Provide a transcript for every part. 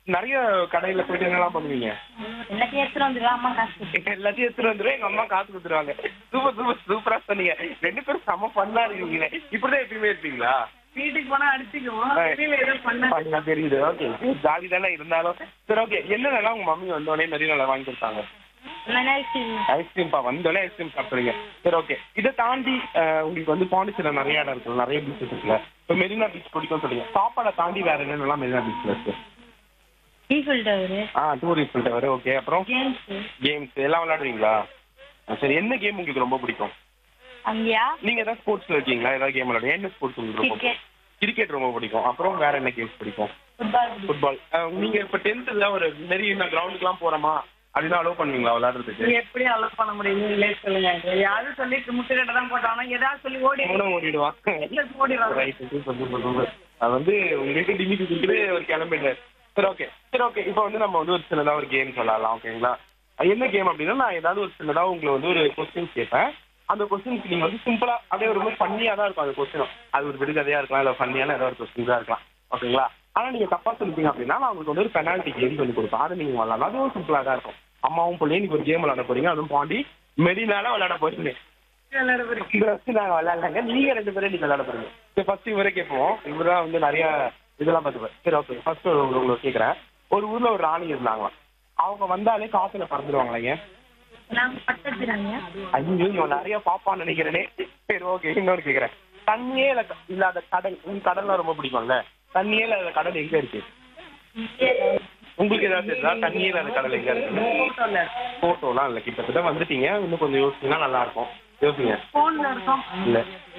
நிறைய கடையில போயிட்டு என்னலாம் பண்ணுவீங்க எல்லாத்தையும் எடுத்துட்டு வந்துடுவா அம்மா காசு கொடுத்து. எல்லாத்தையும் எடுத்துட்டு வந்துருவேன் எங்க அம்மா காசு கொடுத்துருவாங்க சூப்பர் சூப்பர் சூப்பரா சொன்னீங்க ரெண்டு பேரும் செம பண்ணா இருக்கீங்க இப்படிதான் எப்பயுமே இருப்பீங்களா வீட்டுக்கு போனா அடிச்சுக்குவோம் ஆ. வெளியில ஏதோ பண்ண பண்ணா தெரியுது ஓகே ஜாலி தானே இருந்தாலும் சரி ஓகே என்னென்னலாம் உங்க மம்மி வந்தோடனே நிறைய நல்லா வாங்கி கொடுத்தாங்க நினைச்சு ஐஸ்கிரீம்ப்பா வந்தோடனே ஐஸ்கிரீம் சாப்பிடுறீங்க சரி ஓகே இதை தாண்டி அஹ், உங்களுக்கு வந்து பாண்டிச்சேரியில் நிறைய இடம் இருக்குல்ல நிறைய பீச்சஸ் இருக்குல்ல இப்போ மெரினா பீச் பிடிக்கும் சொல்றீங்க சாப்பாடை தாண்டி வேற என்னென்னலாம் மெரினா பீச்ல இருக்கு ஈஃபில் டவரு ஆ டூரிஸ்ட் வரும் ஓகே அப்புறம் கேம்ஸ் கேம்ஸ் எல்லாம் விளையாடுவீங்களா ஆ, சரி என்ன கேம் உங்களுக்கு ரொம்ப பிடிக்கும் அங்கேயா நீங்க ஏதாவது ஸ்போர்ட்ஸ்ல இருக்கீங்களா ஏதாவது கேம் விளையாடுங்க என்ன ஸ்போர்ட்ஸ் உங்களுக்கு ரொம்ப கிரிக்கெட் கிரிக்கெட் ரொம்ப பிடிக்கும் அப்புறம் வேற என்ன கேம்ஸ் பிடிக்கும் ஃபுட்பால் ஃபுட்பால் நீங்க இப்ப டென்த்ல ஒரு மெரினா கிரவுண்டுக்குலாம் போறோமா அப்படின்னா அலோவ் பண்ணுவீங்களா விளையாடுறதுக்கு நீங்க எப்படி அலோவ் பண்ண முடியும் நீங்களே சொல்லுங்க யாரும் சொல்லி முட்டுக்கட்டை தான் போட்டாங்கன்னா ஏதாவது சொல்லி ஓடி அவனும் ஓடிடுவான் ஓடிடுவாங்க ரைட் சூப்பர் சூப்பர் சூப்பர் அது வந்து உங்களுக்கு டிமி குடிக்கிட்டு ஒரு கிளம்பிட்டார் சரி ஓகே சரி ஓகே இப்போ வந்து நம்ம வந்து ஒரு சின்னதா ஒரு கேம் சொல்லலாம் ஓகேங்களா அது என்ன கேம் அப்படின்னா நான் ஏதாவது ஒரு சின்னதா உங்களை வந்து ஒரு கொஸ்டின் கேட்பேன் அந்த கொஸ்டினுக்கு நீங்க வந்து சிம்பிளா அப்படியே ரொம்ப ஃபன்னியா தான் இருக்கும் அந்த கொஸ்டினும் அது ஒரு விடுகதையா இருக்கலாம் இல்ல ஃபன்னியான ஏதாவது ஒரு கொஸ்டின் தான் இருக்கலாம் ஓகேங்களா ஆனா நீங்க தப்பா சொல்லிட்டீங்க அப்படின்னா நான் உங்களுக்கு வந்து ஒரு பெனால்ட்டி கேம் சொல்லி கொடுப்பேன் அதை நீங்க விளாடலாம் அதுவும் சிம்பிளா தான் இருக்கும் அம்மாவும் பிள்ளையும் நீங்க ஒரு கேம் விளையாட போறீங்க அதுவும் பாண்டி மெரினால விளையாட போறீங்க விளையாட போறீங்க. இந்த வருஷம் நாங்க விளையாடலாங்க நீங்க ரெண்டு பேரும் நீங்க விளையாட போறீங்க சரி ஃபர்ஸ்ட் இவரே கேட்போம் இவர் தான் வந்து நிறைய இதெல்லாம் பார்த்துப்பார் சரி ஓகே ஃபர்ஸ்ட் உங்களுக்கு கேட்குறேன் ஒரு ஊர்ல ஒரு ராணி இருந்தாங்களாம் அவங்க வந்தாலே காத்துல பறந்துடுவாங்களே நாங்க பட்டத்துறாங்க ஐயோ இவன் நிறைய பாப்பான்னு நினைக்கிறேனே சரி ஓகே இன்னொரு கேட்குறேன் தண்ணியே இல்ல இல்லாத கடல் உங்களுக்கு கடல்லாம் ரொம்ப பிடிக்கும்ல தண்ணியே இல்லாத கடல் எங்க இருக்கு உங்களுக்கு ஏதாவது தெரியுதா தண்ணியே இல்லாத கடல் எங்க இருக்கு போட்டோல போட்டோலாம் இல்ல கிட்டத்தட்ட வந்துட்டீங்க இன்னும் கொஞ்சம் யோசிச்சீங்கன்னா நல்லா இருக்கும் யோசிங்க போன்ல இருக்கும் இல்ல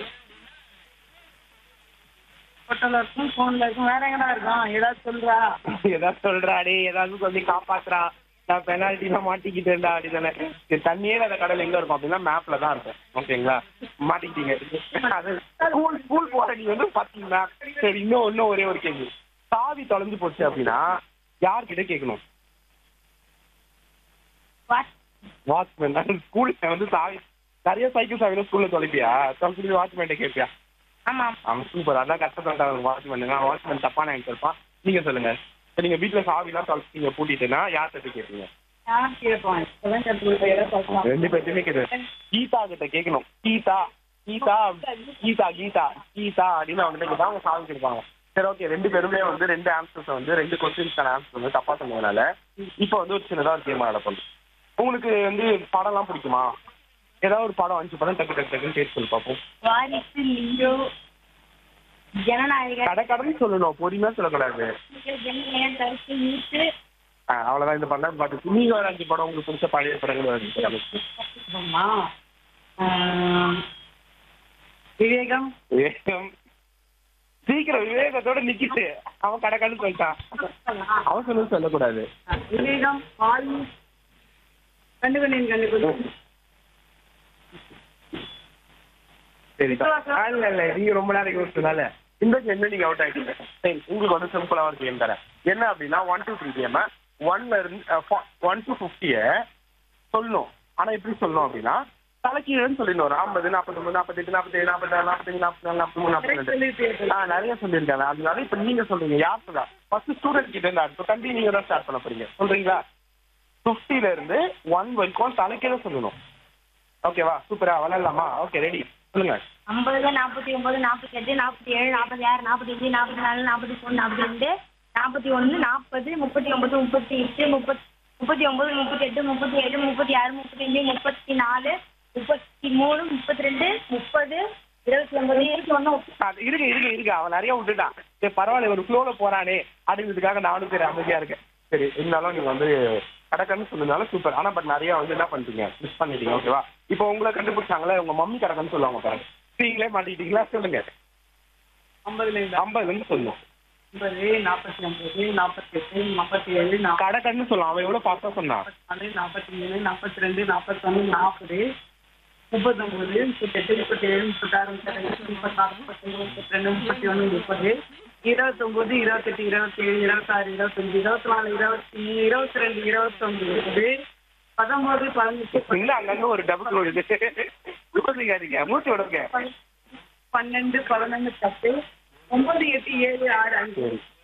போட்டோல இருக்கும் போன்ல இருக்கும் வேற எங்கடா இருக்கும் ஏதாவது சொல்றா ஏதாவது சொல்றாடி ஏதாவது சொல்லி காப்பாத்துறா நான் பெனால்ட்டில மாட்டிக்கிட்டேன்டா அப்படிதானே சரி, தண்ணியே அந்த கடல் எங்க இருக்கும் அப்படின்னா மேப்ல தான் இருக்கும் ஓகேங்களா மாட்டிக்கிட்டீங்க அது ஸ்கூல் ஸ்கூல் போற நீ வந்து பாத்தீங்கன்னா சரி இன்னும் இன்னும் ஒரே ஒரு கேள்வி சாவி தொலைஞ்சு போச்சு அப்படின்னா யார்கிட்ட கேட்கணும் வாட் வாட்ச்மேன் ஸ்கூல்ல வந்து சாவி நிறைய சைக்கிள் சாவில ஸ்கூல்ல தொலைப்பியா தொலைச்சு வாட்ச்மேன் கேட்பியா ஆமா அவன் சூப்பர் அதான் கஷ்டப்பட்டாங்க வாட்ச்மேன் வாட்ச்மேன் தப்பான ஆன்சர் இருப்பான் நீங்க சொல்லுங்க இப்ப நீங்க வீட்டுல சாவிலாம் தொலைச்சிங்க பூட்டிட்டுனா யார்கிட்ட கேட்பீங்க நான் கேட்போம் இப்பதான் கற்றுக்கிட்ட ஏதாவது சொல்லலாம் ரெண்டு பேர்த்தையுமே கேட்கு கீதா கிட்ட கேட்கணும் கீதா கீதா கீதா கீதா கீதா அப்படின்னு அவங்க கேட்டா அவங்க சாவி கொடுப்பாங்க சரி ஓகே ரெண்டு பேருமே வந்து ரெண்டு ஆன்சர்ஸ் வந்து ரெண்டு கொஸ்டின்ஸ்க்கான ஆன்சர் வந்து தப்பா சொன்னதுனால இப்போ வந்து ஒரு சின்னதா ஒரு கேம் விளையாட போகுது உங்களுக்கு வந்து படம்லாம் பிடிக்குமா ஏதாவது ஒரு படம் அஞ்சு படம் டக்கு டக்கு டக்குன்னு பேர் சொல்லி பார்ப்போம் வாரிசு லியோ ஜனநாயக கடை கடன் சொல்லணும் பொறுமையா சொல்லக்கூடாது ஜனநாயகம் கருத்து ஈட்டு ஆ, அவ்வளவுதான் இந்த படம் பார்த்து நீங்க ஒரு அஞ்சு படம் உங்களுக்கு பிடிச்ச பழைய படங்கள் ஒரு அஞ்சு படம் ஆமா ஆஹ், விவேகம் விவேகம் சீக்கிரம் விவேகத்தோட நிக்கிட்டு அவன் கடை கடன் சொல்லிட்டான் அவன் சொன்னது சொல்லக்கூடாது விவேகம் வாலி கண்டு கொண்டேன் கண்டு கொண்டேன் சரி இல்ல இல்ல நீங்க ரொம்ப நேரம் யோசிச்சதுனால இந்த கேம்ல நீங்க அவுட் ஆயிட்டீங்க சரி உங்களுக்கு வந்து சிம்பிளா ஒரு கேம் தரேன் என்ன அப்படின்னா ஒன் டூ த்ரீ கேம் ஒன்ல இருந்து ஒன் டு ஃபிஃப்டிய சொல்லணும் ஆனா எப்படி சொல்லணும் அப்படின்னா தலைக்கீழன்னு சொல்லிடணும் ஒரு ஐம்பது நாற்பத்தொம்பது நாற்பத்தெட்டு நாற்பத்தேழு நாற்பத்தாறு நாற்பத்தஞ்சு நாற்பத்தி நாலு நாற்பத்தி மூணு நாற்பத்தி ரெண்டு ஆ நிறைய சொல்லியிருக்காங்க அதனால இப்ப நீங்க சொல்றீங்க யார் சொல்றா ஃபர்ஸ்ட் ஸ்டூடெண்ட் கிட்ட இருந்து அடுத்து கண்டி நீங்க தான் ஸ்டார்ட் பண்ண போறீங்க சொல்றீங்களா ஃபிஃப்டில இருந்து ஒன் வரைக்கும் தலைக்கீழ சொல்லணும் ஓகேவா சூப்பரா விளையாடலாமா ஓகே ரெடி சொல்லுங்க ஐம்பது நாற்பத்தி ஒன்பது நாற்பத்தி எட்டு நாற்பத்தி ஏழு நாற்பத்தி ஆறு நாற்பத்தி அஞ்சு நாற்பத்தி நாலு நாற்பத்தி மூணு நாற்பத்தி ரெண்டு நாற்பத்தி ஒன்று நாற்பது முப்பத்தி ஒன்பது முப்பத்தி எட்டு முப்பத்தி முப்பத்தி ஒன்பது முப்பத்தி எட்டு முப்பத்தி ஏழு முப்பத்தி ஆறு முப்பத்தி அஞ்சு முப்பத்தி நாலு முப்பத்தி மூணு முப்பத்தி ரெண்டு முப்பது இருபத்தி ஒன்பது இருபத்தி ஒன்று அது இருங்க இருங்க இருங்க அவன் நிறைய விட்டுட்டான் சரி பரவாயில்ல ஒரு ஃப்ளோல போறானே அப்படிங்கிறதுக்காக நானும் சரி அமைதியா இருக்கேன் சரி இருந்தாலும் நீங்க வந்து கடக்கன்னு சொன்னதுனால சூப்பர் ஆனா பட் நிறைய வந்து என்ன பண்ணிட்டீங்க மிஸ் பண்ணிட்டீங்க ஓகேவா இப்போ உங்களை கண்டுபிடிச்சாங்களே உங்க மம்மி கடக்கன்னு சொல்லுவாங்க பாருங்க நீங்களே மாட்டிக்கிட்டீங்களா சொல்லுங்க ஐம்பதுல இருந்து ஐம்பதுல இருந்து சொல்லுவோம் ஐம்பது நாற்பத்தி ஒன்பது நாற்பத்தி எட்டு நாற்பத்தி ஏழு நாற்பத்தி கடக்கன்னு சொல்லலாம் அவன் எவ்வளவு பாஸ்டா சொன்னான் நாலு நாற்பத்தி மூணு நாற்பத்தி ரெண்டு நாற்பத்தொன்று நாற்பது முப்பத்தொம்பது முப்பத்தெட்டு முப்பத்தேழு முப்பத்தாறு முப்பத்தஞ்சு முப்பத்தாறு முப்பத்தஞ்சு முப்பத்தி ரெண்டு முப்பத்தி ஒன்று முப்பது இருபத்தொம்பது இருபத்தெட்டு இருபத்தேழு இருபத்தாறு இருபத்தஞ்சு இருபத்தி நாலு இருபத்தி இருபத்தி ரெண்டு இருபத்தொம்பது பத்தொம்பது பதினெட்டு இல்ல அங்கங்க ஒரு டபுள் வருது யோசிக்காதீங்க மூச்சு விடுங்க பன்னெண்டு பதினொன்று பத்து ஒன்பது எட்டு ஏழு ஆறு அஞ்சு சரி